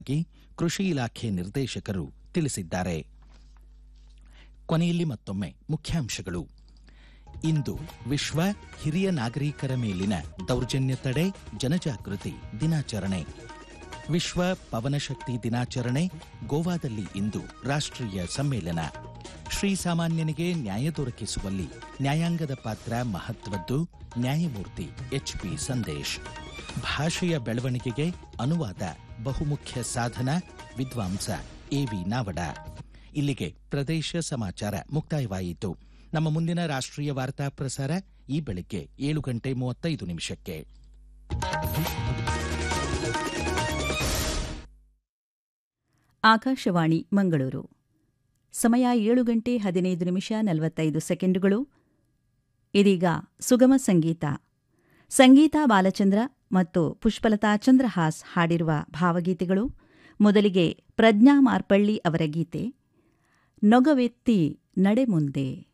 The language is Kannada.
ಗಿ ಕೃಷಿ ಇಲಾಖೆ ನಿರ್ದೇಶಕರು ತಿಳಿಸಿದ್ದಾರೆ ಕೊನೆಯಲ್ಲಿ ಮತ್ತೊಮ್ಮೆ ಮುಖ್ಯಾಂಶಗಳು ಇಂದು ವಿಶ್ವ ಹಿರಿಯ ನಾಗರಿಕರ ಮೇಲಿನ ದೌರ್ಜನ್ಯ ತಡೆ ಜನಜಾಗೃತಿ ದಿನಾಚರಣೆ ವಿಶ್ವ ಪವನಶಕ್ತಿ ದಿನಾಚರಣೆ ಗೋವಾದಲ್ಲಿ ಇಂದು ರಾಷ್ಟ್ರೀಯ ಸಮ್ಮೇಳನ ಶ್ರೀಸಾಮಾನ್ಯನಿಗೆ ನ್ಯಾಯ ದೊರಕಿಸುವಲ್ಲಿ ನ್ಯಾಯಾಂಗದ ಪಾತ್ರ ಮಹತ್ವದ್ದು ನ್ಯಾಯಮೂರ್ತಿ ಎಚ್ಪಿ ಸಂದೇಶ್ ಭಾಷೆಯ ಬೆಳವಣಿಗೆಗೆ ಅನುವಾದ ಬಹುಮುಖ್ಯ ಸಾಧನ ವಿದ್ವಾಂಸ ಎವಿ ನಾವಡ ಇಲ್ಲಿಗೆ ಪ್ರದೇಶ ಸಮಾಚಾರ ಮುಕ್ತಾಯವಾಯಿತು ನಮ್ಮ ಮುಂದಿನ ರಾಷ್ಟ್ರೀಯ ವಾರ್ತಾ ಪ್ರಸಾರ ಈ ಬೆಳಿಗ್ಗೆ ಏಳು ಗಂಟೆ ಮೂವತ್ತೈದು ನಿಮಿಷಕ್ಕೆ ಆಕಾಶವಾಣಿ ಮಂಗಳೂರು ಸಮಯ ಏಳು ಗಂಟೆ ಹದಿನೈದು ನಿಮಿಷ ನಲವತ್ತೈದು ಸೆಕೆಂಡುಗಳು ಇದೀಗ ಸುಗಮ ಸಂಗೀತ ಸಂಗೀತ ಬಾಲಚಂದ್ರ ಮತ್ತು ಪುಷ್ಪಲತಾ ಚಂದ್ರಹಾಸ್ ಹಾಡಿರುವ ಭಾವಗೀತೆಗಳು ಮೊದಲಿಗೆ ಪ್ರಜ್ಞಾ ಮಾರ್ಪಳ್ಳಿ ಅವರ ಗೀತೆ ನೊಗವೆತ್ತಿ ನಡೆ ಮುಂದೆ